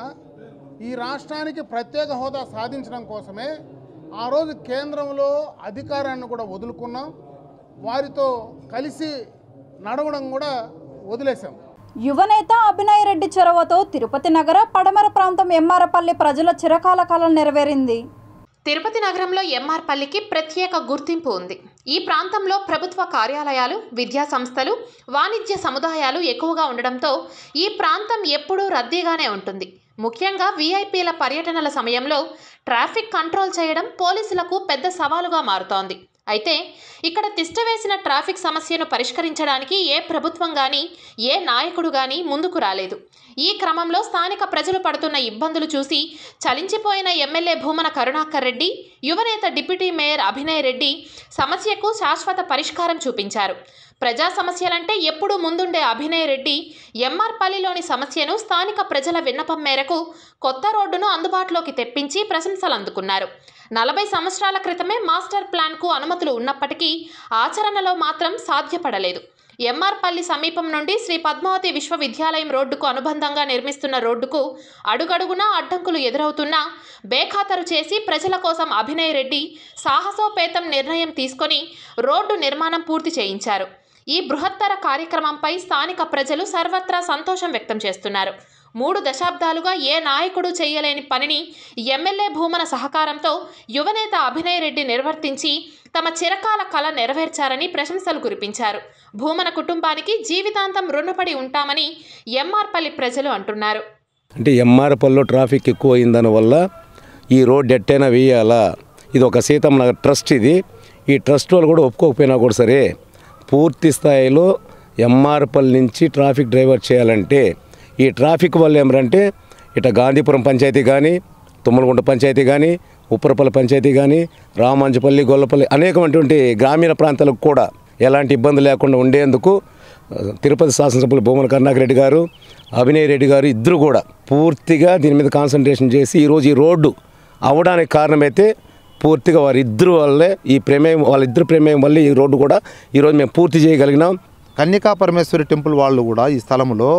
ఈ రాష్ట్రానికి ప్రత్యేక హోదా సాధించడం కోసమే ఆ రోజు కేంద్రంలో అధికారాన్ని కూడా వదులుకున్నాం వారితో కలిసి నడవడం కూడా వదిలేశాం యువనేత అభినయ్ రెడ్డి చొరవతో తిరుపతి నగర పడమర ప్రాంతం ఎమ్మారపల్లి ప్రజల చిరకాల కళ నెరవేరింది తిరుపతి నగరంలో ఎంఆర్పల్లికి ప్రత్యేక గుర్తింపు ఉంది ఈ ప్రాంతంలో ప్రభుత్వ కార్యాలయాలు విద్యా సంస్థలు వాణిజ్య సముదాయాలు ఎక్కువగా ఉండడంతో ఈ ప్రాంతం ఎప్పుడూ రద్దీగానే ఉంటుంది ముఖ్యంగా వీఐపీల పర్యటనల సమయంలో ట్రాఫిక్ కంట్రోల్ చేయడం పోలీసులకు పెద్ద సవాలుగా మారుతోంది అయితే ఇక్కడ తిష్టవేసిన ట్రాఫిక్ సమస్యను పరిష్కరించడానికి ఏ ప్రభుత్వం కానీ ఏ నాయకుడు కానీ ముందుకు రాలేదు ఈ క్రమంలో స్థానిక ప్రజలు పడుతున్న ఇబ్బందులు చూసి చలించిపోయిన ఎమ్మెల్యే భూమన కరుణాకర్ రెడ్డి యువనేత డిప్యూటీ మేయర్ అభినయ్ రెడ్డి సమస్యకు శాశ్వత పరిష్కారం చూపించారు ప్రజా సమస్యలంటే ఎప్పుడూ ముందుండే అభినయ్ రెడ్డి ఎంఆర్పల్లిలోని సమస్యను స్థానిక ప్రజల విన్నపం మేరకు కొత్త రోడ్డును అందుబాటులోకి తెప్పించి ప్రశంసలు అందుకున్నారు నలభై సంవత్సరాల క్రితమే మాస్టర్ ప్లాన్కు అనుమతులు ఉన్నప్పటికీ ఆచరణలో మాత్రం సాధ్యపడలేదు ఎంఆర్పల్లి సమీపం నుండి శ్రీ పద్మావతి విశ్వవిద్యాలయం రోడ్డుకు అనుబంధంగా నిర్మిస్తున్న రోడ్డుకు అడుగడుగునా అడ్డంకులు ఎదురవుతున్నా బేఖాతరు చేసి ప్రజల కోసం అభినయ్ రెడ్డి సాహసోపేతం నిర్ణయం తీసుకొని రోడ్డు నిర్మాణం పూర్తి చేయించారు ఈ బృహత్తర కార్యక్రమంపై స్థానిక ప్రజలు సర్వత్రా సంతోషం వ్యక్తం చేస్తున్నారు మూడు దశాబ్దాలుగా ఏ నాయకుడు చేయలేని పనిని ఎమ్మెల్యే భూమన సహకారంతో యువనేత అభినయ్ రెడ్డి నిర్వర్తించి తమ చిరకాల కళ నెరవేర్చారని ప్రశంసలు కురిపించారు భూమన కుటుంబానికి జీవితాంతం రుణపడి ఉంటామని ఎంఆర్పల్లి ప్రజలు అంటున్నారు అంటే ఎంఆర్పల్లో ట్రాఫిక్ ఎక్కువ అయిందని వల్ల ఈ రోడ్ ఎట్టైనా వేయాలా ఇది ఒక సీతమ్మ నగర్ ట్రస్ట్ ఇది ఈ ట్రస్ట్ వాళ్ళు కూడా ఒప్పుకోకపోయినా కూడా సరే పూర్తి స్థాయిలో ఎంఆర్పల్ నుంచి ట్రాఫిక్ డ్రైవర్ చేయాలంటే ఈ ట్రాఫిక్ వల్ల ఏమంటే ఇట గాంధీపురం పంచాయతీ కానీ తుమ్మలగుంట పంచాయతీ కానీ ఉప్పరపల్లి పంచాయతీ కానీ రామంజపల్లి గొల్లపల్లి అనేకమైనటువంటి గ్రామీణ ప్రాంతాలకు కూడా ఎలాంటి ఇబ్బంది లేకుండా ఉండేందుకు ఆ, తిరుపతి శాసనసభ్యులు భూమన కరుణాకర్ రెడ్డి గారు అభినయ్ రెడ్డి గారు ఇద్దరు కూడా పూర్తిగా దీని మీద కాన్సన్ట్రేషన్ చేసి ఈరోజు ఈ రోడ్డు అవడానికి కారణమైతే పూర్తిగా వారిద్దరు వల్లే ఈ ప్రమేయం వాళ్ళిద్దరు ప్రమేయం వల్ల ఈ రోడ్డు కూడా ఈరోజు మేము పూర్తి చేయగలిగినాం కన్యకా పరమేశ్వరి టెంపుల్ వాళ్ళు కూడా ఈ స్థలంలో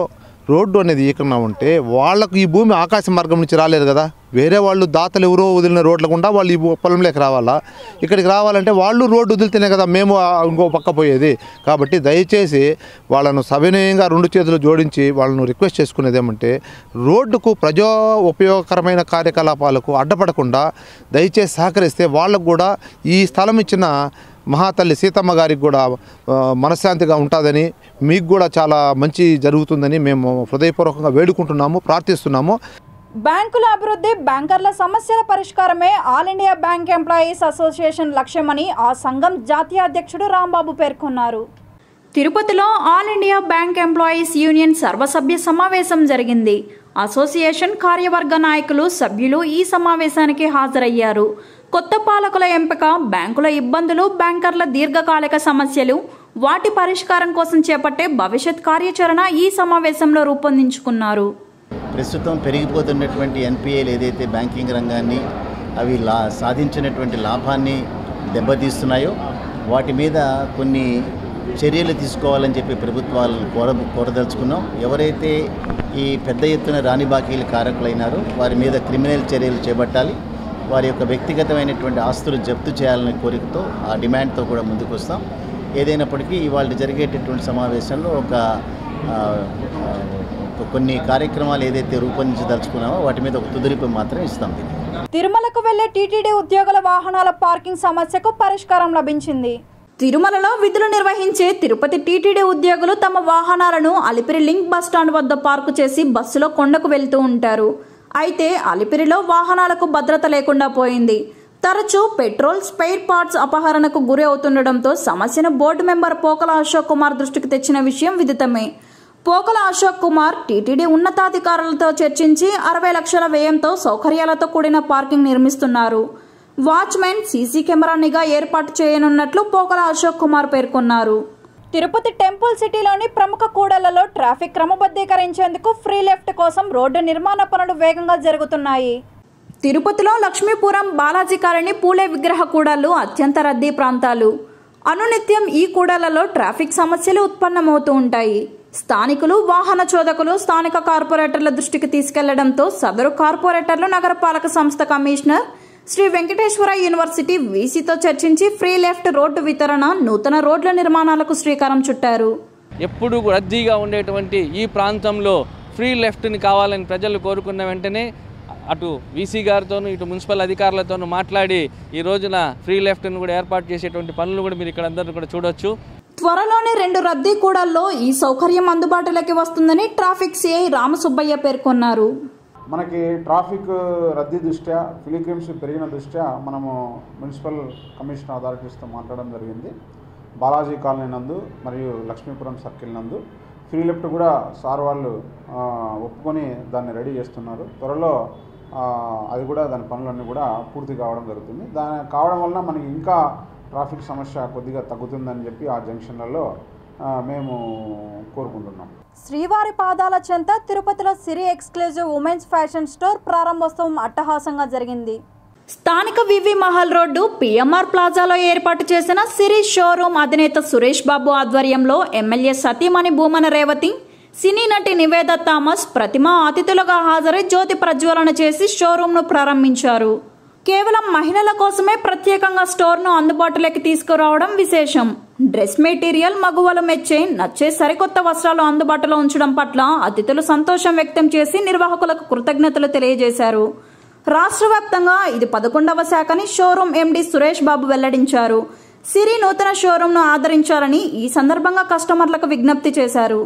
రోడ్డు అనేది ఈకన్నా ఉంటే వాళ్ళకు ఈ భూమి ఆకాశ మార్గం నుంచి రాలేరు కదా వేరే వాళ్ళు దాతలు ఎవరో వదిలిన రోడ్ల గుండా వాళ్ళు ఈ భూ- పొలంలోకి రావాలా ఇక్కడికి రావాలంటే వాళ్ళు రోడ్డు వదిలితేనే కదా మేము ఆ ఇంకో పక్క పోయేది కాబట్టి దయచేసి వాళ్ళను సవినయంగా రెండు చేతులు జోడించి వాళ్ళను రిక్వెస్ట్ చేసుకునేది ఏమంటే రోడ్డుకు ప్రజా ఉపయోగకరమైన కార్యకలాపాలకు అడ్డపడకుండా దయచేసి సహకరిస్తే వాళ్ళకు కూడా ఈ స్థలం ఇచ్చిన మహాతల్లి సీతమ్మ గారికి కూడా ఆ, మనశ్శాంతిగా ఉంటుందని మీకు కూడా చాలా మంచి జరుగుతుందని మేము హృదయపూర్వకంగా వేడుకుంటున్నాము ప్రార్థిస్తున్నాము బ్యాంకుల అభివృద్ధి బ్యాంకర్ల సమస్యల పరిష్కారమే all India bank employees association లక్ష్యమని ఆ సంఘం జాతీయ అధ్యక్షుడు రాంబాబు పేర్కొన్నారు తిరుపతిలో all India bank employees union సర్వసభ్య సమావేశం జరిగింది అసోసియేషన్ కార్యవర్గ నాయకులు సభ్యులు ఈ సమావేశానికి హాజరయ్యారు కొత్త పాలకుల ఎంపిక బ్యాంకుల ఇబ్బందులు బ్యాంకర్ల దీర్ఘకాలిక సమస్యలు వాటి పరిష్కారం కోసం చేపట్టే భవిష్యత్ కార్యాచరణ ఈ సమావేశంలో రూపొందించుకున్నారు ప్రస్తుతం పెరిగిపోతున్నటువంటి ఎన్పిఏలు ఏదైతే బ్యాంకింగ్ రంగాన్ని అవి లా సాధించినటువంటి లాభాన్ని దెబ్బతీస్తున్నాయో వాటి మీద కొన్ని చర్యలు తీసుకోవాలని చెప్పి ప్రభుత్వాలను కోర కోరదలుచుకున్నాం ఎవరైతే ఈ పెద్ద ఎత్తున రాని బాకీలు కారకులైనారో వారి మీద క్రిమినల్ చర్యలు చేపట్టాలి వారి యొక్క వ్యక్తిగతమైనటువంటి ఆస్తులు జప్తు చేయాలనే కోరికతో ఆ డిమాండ్తో కూడా ముందుకు వస్తాం ఏదైనప్పటికీ ఇవాళ జరిగేటటువంటి సమావేశంలో ఒక ఆ, ఆ, కొన్ని కార్యక్రమాలు ఏదైతే రూపొందించదలుచుకున్నామో వాటి మీద ఒక తుదిరిపు మాత్రం ఇస్తాం దీనికి తిరుమలకు వెళ్లే టీటీడీ ఉద్యోగుల వాహనాల పార్కింగ్ సమస్యకు పరిష్కారం లభించింది తిరుమలలో విధులు నిర్వహించే తిరుపతి టీటీడీ ఉద్యోగులు తమ వాహనాలను అలిపిరి లింక్ బస్ స్టాండ్ వద్ద పార్కు చేసి బస్సులో కొండకు వెళ్తూ ఉంటారు అయితే అలిపిరిలో వాహనాలకు భద్రత లేకుండా పోయింది తరచూ పెట్రోల్ స్పైర్ పార్ట్స్ అపహరణకు గురి అవుతుండటంతో సమస్యను బోర్డు మెంబర్ పోకల అశోక్ కుమార్ దృష్టికి తెచ్చిన విషయం విదితమే పోకల అశోక్ కుమార్ టీటీడీ ఉన్నతాధికారులతో చర్చించి అరవై లక్షల వ్యయంతో సౌకర్యాలతో కూడిన పార్కింగ్ నిర్మిస్తున్నారు వాచ్మెన్ సీసీ కెమెరా నిఘా ఏర్పాటు చేయనున్నట్లు పోకల అశోక్ కుమార్ పేర్కొన్నారు తిరుపతి టెంపుల్ సిటీలోని ప్రముఖ కూడళ్లలో ట్రాఫిక్ క్రమబద్ధీకరించేందుకు ఫ్రీ లెఫ్ట్ కోసం రోడ్డు నిర్మాణ పనులు వేగంగా జరుగుతున్నాయి తిరుపతిలో లక్ష్మీపురం బాలాజీ కాలనీ పూలే విగ్రహ కూడళ్లు అత్యంత రద్దీ ప్రాంతాలు అనునిత్యం ఈ కూడళ్లలో ట్రాఫిక్ సమస్యలు ఉత్పన్నమవుతూ ఉంటాయి స్థానికులు వాహన చోదకులు స్థానిక కార్పొరేటర్ల దృష్టికి తీసుకెళ్లడంతో సదరు కార్పొరేటర్లు నగరపాలక సంస్థ కమిషనర్ శ్రీ వెంకటేశ్వర యూనివర్సిటీ వీసీతో చర్చించి ఫ్రీ లెఫ్ట్ రోడ్డు వితరణ నూతన రోడ్ల నిర్మాణాలకు శ్రీకారం చుట్టారు ఎప్పుడు రద్దీగా ఉండేటువంటి ఈ ప్రాంతంలో ఫ్రీ లెఫ్ట్ని కావాలని ప్రజలు కోరుకున్న వెంటనే అటు వీసీ గారితోనూ ఇటు మున్సిపల్ అధికారులతోనూ మాట్లాడి ఈ రోజున ఫ్రీ లెఫ్ట్ని కూడా ఏర్పాటు చేసేటువంటి పనులు కూడా మీరు ఇక్కడ అందరూ కూడా చూడొచ్చు త్వరలోనే రెండు రద్దీ కూడల్లో ఈ సౌకర్యం అందుబాటులోకి వస్తుందని ట్రాఫిక్ సిఐ రామసుబ్బయ్య పేర్కొన్నారు మనకి ట్రాఫిక్ రద్దీ దృష్ట్యా ఫిలిగ్రిమ్స్ పెరిగిన దృష్ట్యా మనము మున్సిపల్ కమిషన్ అథారిటీస్తో మాట్లాడడం జరిగింది బాలాజీ కాలనీ నందు మరియు లక్ష్మీపురం సర్కిల్ నందు ఫ్రీ లిఫ్ట్ కూడా సార్ వాళ్ళు ఆ, ఒప్పుకొని దాన్ని రెడీ చేస్తున్నారు త్వరలో ఆ, అది కూడా దాని పనులన్నీ కూడా పూర్తి కావడం జరుగుతుంది దాని కావడం వలన మనకి ఇంకా ట్రాఫిక్ సమస్య కొద్దిగా తగ్గుతుందని చెప్పి ఆ జంక్షన్లలో ఆ, మేము కోరుకుంటున్నాం శ్రీవారి పాదాల చెంత తిరుపతిలో Siri exclusive women's fashion store ప్రారంభోత్సవం అట్టహాసంగా జరిగింది స్థానిక వివి మహల్ రోడ్డు పిఎంఆర్ ప్లాజాలో ఏర్పాటు చేసిన సిరి షోరూమ్ అధినేత సురేష్ బాబు ఆధ్వర్యంలో ఎమ్మెల్యే సతీమణి భూమన రేవతి సినీ నటి నివేద థామస్ ప్రతిమ అతిథులుగా హాజరై జ్యోతి ప్రజ్వలన చేసి షోరూంను ప్రారంభించారు కేవలం మహిళల కోసమే ప్రత్యేకంగా స్టోర్ను అందుబాటులోకి తీసుకురావడం విశేషం డ్రెస్ మెటీరియల్ మగువలు మెచ్చే నచ్చే సరికొత్త వస్త్రాలు అందుబాటులో ఉంచడం పట్ల అతిథులు సంతోషం వ్యక్తం చేసి నిర్వాహకులకు కృతజ్ఞతలు తెలియజేశారు రాష్ట్ర వ్యాప్తంగా ఇది పదకొండవ శాఖని షోరూం ఎండి సురేష్ బాబు వెల్లడించారు సిరి నూతన షోరూంను ఆదరించాలని ఈ సందర్భంగా కస్టమర్లకు విజ్ఞప్తి చేశారు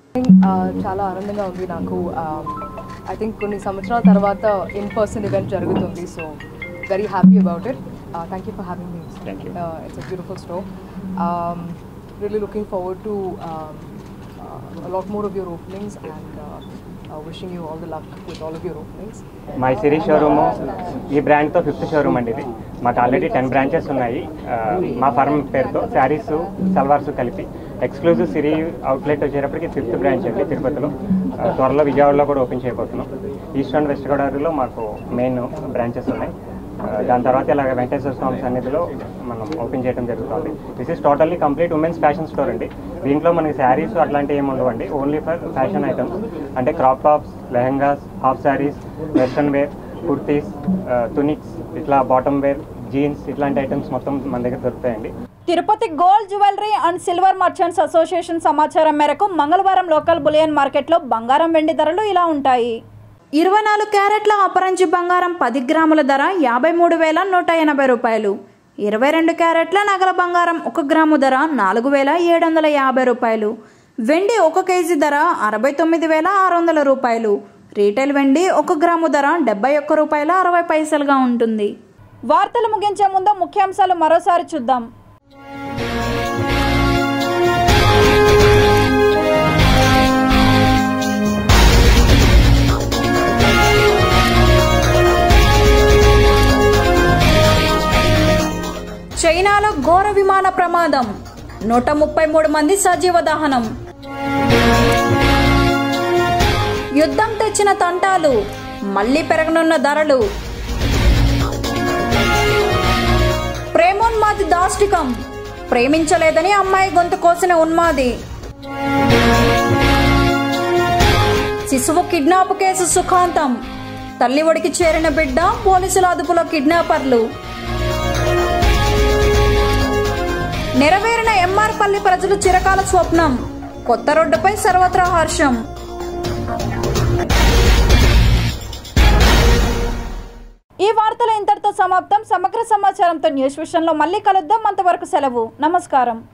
ఆ, చాలా ఆనందంగా ఉంది నాకు ఐ థింక్ కొన్ని సంవత్సరాల తర్వాత ఇన్ పర్సన్ ఈవెంట్ జరుగుతుంది so very happy about it thank you for having me it's a beautiful store really looking forward to lot more of your openings and wishing you all the luck with all of your openings my Siri showroom ఈ బ్రాండ్తో fifth showroom అండి ఇది మాకు already ten branches ఉన్నాయి ఆ, మా firm పేరుతో శారీస్ సల్వార్స్ కలిపి ఎక్స్క్లూజివ్ సిరీ అవుట్లెట్ వచ్చేటప్పటికి ఫిఫ్త్ బ్రాంచ్ అండి తిరుపతిలో ఆ, త్వరలో విజయవాడలో కూడా ఓపెన్ చేయబోతున్నాం ఈస్ట్ అండ్ వెస్ట్ గోదావరిలో మాకు మెయిన్ బ్రాంచెస్ ఉన్నాయి ఆ, దాని తర్వాత ఇలాగ వెంకటేశ్వర స్వామి సన్నిధిలో మనం ఓపెన్ చేయడం జరుగుతుంది this is totally complete women's fashion store అండి దీంట్లో మనకి శారీస్ అట్లాంటివి ఏమి ఉండవండి ఓన్లీ ఫర్ ఫ్యాషన్ ఐటమ్స్ అంటే crop tops lehengas half saris western wear kurtis tunics ఇట్లా బాటమ్ వేర్ జీన్స్ ఇట్లాంటి ఐటమ్స్ మొత్తం మన దగ్గర దొరుకుతాయండి Tirupati gold jewellery and silver merchants association సమాచారం మేరకు మంగళవారం లోకల్ బులియన్ మార్కెట్లో బంగారం వెండి ధరలు ఇలా ఉంటాయి ఇరవై నాలుగు క్యారెట్ల అపరంజి బంగారం పది గ్రాముల ధర యాభై మూడు వేల నూట ఎనభై రూపాయలు ఇరవై రెండు క్యారెట్ల నగల బంగారం ఒక గ్రాము ధర నాలుగు వేల ఏడు వందల యాభై రూపాయలు వెండి ఒక కేజీ ధర అరవై తొమ్మిది వేల ఆరు వందల రూపాయలు రీటైల్ వెండి ఒక గ్రాము ధర డెబ్బై ఒక్క రూపాయల అరవై పైసలుగా ఉంటుంది వార్తలు ముగించే ముందు ముఖ్యాంశాలు మరోసారి చూద్దాం చైనాలో ఘోర విమాన ప్రమాదం నూట ముప్పై మూడు మంది సజీవ దహనం యుద్ధం తెచ్చిన తంటాలు మళ్లీ పెరగనున్న ధరలు ప్రేమోన్మాది దాష్టికం ప్రేమించలేదని అమ్మాయి గొంతు కోసిన ఉన్మాది శిశువు కిడ్నాప్ కేసు సుఖాంతం తల్లి ఒడికి చేరిన బిడ్డ పోలీసుల అదుపులో కిడ్నాపర్లు నెరవేరిన ఎంఆర్పల్లి ప్రజలు చిరకాల స్వప్నం కొత్త రోడ్డుపై సర్వత్రా హర్షం ఈ వార్తలు ఇంతటితో సమాప్తం సమగ్ర సమాచారంతో న్యూస్ విషయంలో మళ్ళీ కలుద్దాం అంతవరకు సెలవు నమస్కారం